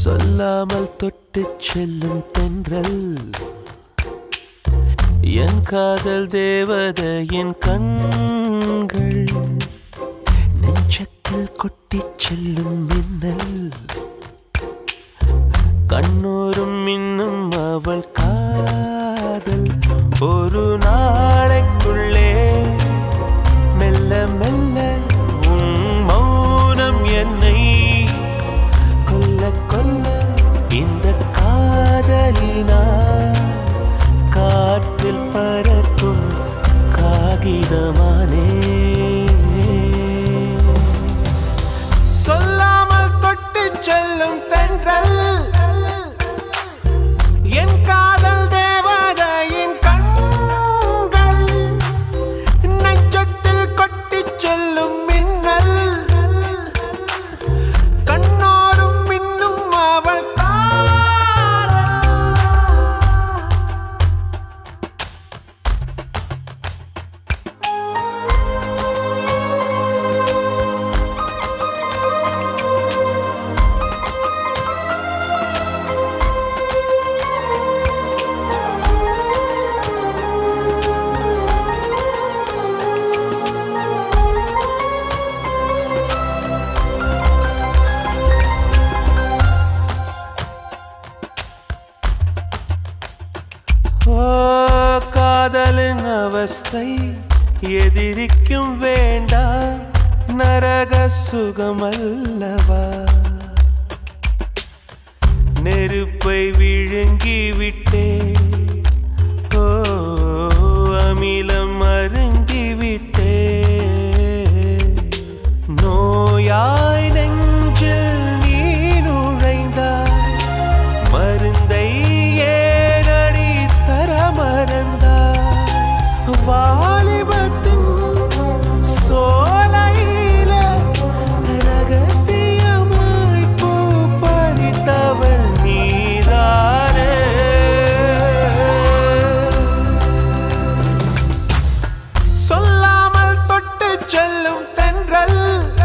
சொல்லாமல் தொட்டு செல்லும் தென்றல் என் காதல் தேவதையின் கண்கள் நெஞ்சத்தில் கொட்டிச் செல்லும் மின்னல் கண்ணூரும் இன்னும் அவள் காதல் ஒரு நாளைக்குள்ளே மெல்ல மெல்ல உன் மௌனம் என்னை கொல்ல கொல்ல இந்த காதலினால் காற்றில் பறக்கும் காகிதமானே சொல்லாமல் தொட்டு செல்லும் தென்றல் என் காதல் தேவதையின் கண்கள் நெஞ்சத்தில் கொட்டிச் செல்லும் மின்னல் கண்ணோரும் மின்னும் அவள் காதல் ஓ காதலின் அவஸ்தை எதிரிக்கும் வேண்டாம் நரக சுகமல்லவா நெருப்பை விழுங்கி விட்டேன் ஓ அமிலம் அருங்கி விட்டேன் நோயாய் நெஞ்சில் நீ நுழைந்தாய் மருந்தை ஏனடி தர மறந்தாய் வாலிபத்தின் சோலையில ரகசியமாய் பூ பறித்தவள் நீதானே சொல்லாமல் தொட்டு செல்லும் தென்றல்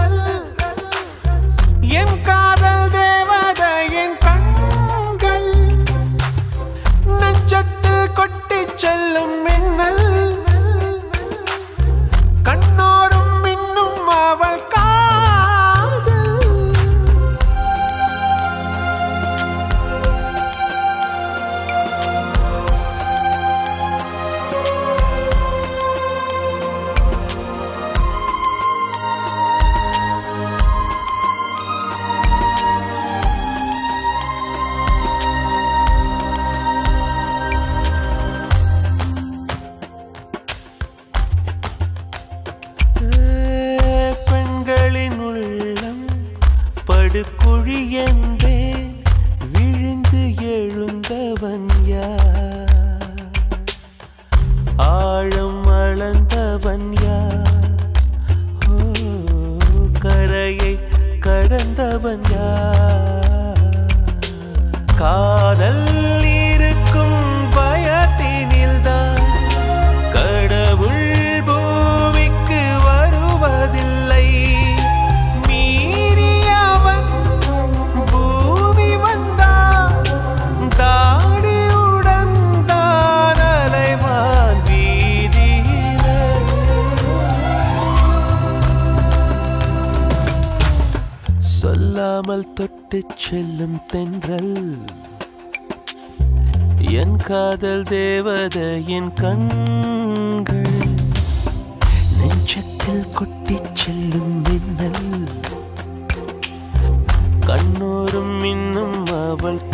என் காதல் தேவதையின் கண்கள் நெஞ்சத்தில் கொட்டிச் செல்லும் மின்னல் கண்ணோரும் மின்னும் அவள் காதல் பெண்களின் உள்ளம் படுகுழி என்றே விழுந்து எழுந்தவன் யார் ஆழம் அளந்தவன் யார் ஓ, கரையை கடந்தவன் யார் காதல் இருக்கும் பயத்தினில்தான் கடவுள் பூமிக்கு வருவதில்லை மீறியவன் பூமி வந்தான் தாடியுடன் தான் அலைவான் வீதியிலே சொல்லாமல் தொட்டு செல்லும் தென்றல் என் காதல் தேவதையின் கண்கள் நெஞ்சத்தில் கொட்டிச் செல்லும் மின்னல் கண்ணோரும் இன்னும் அவள்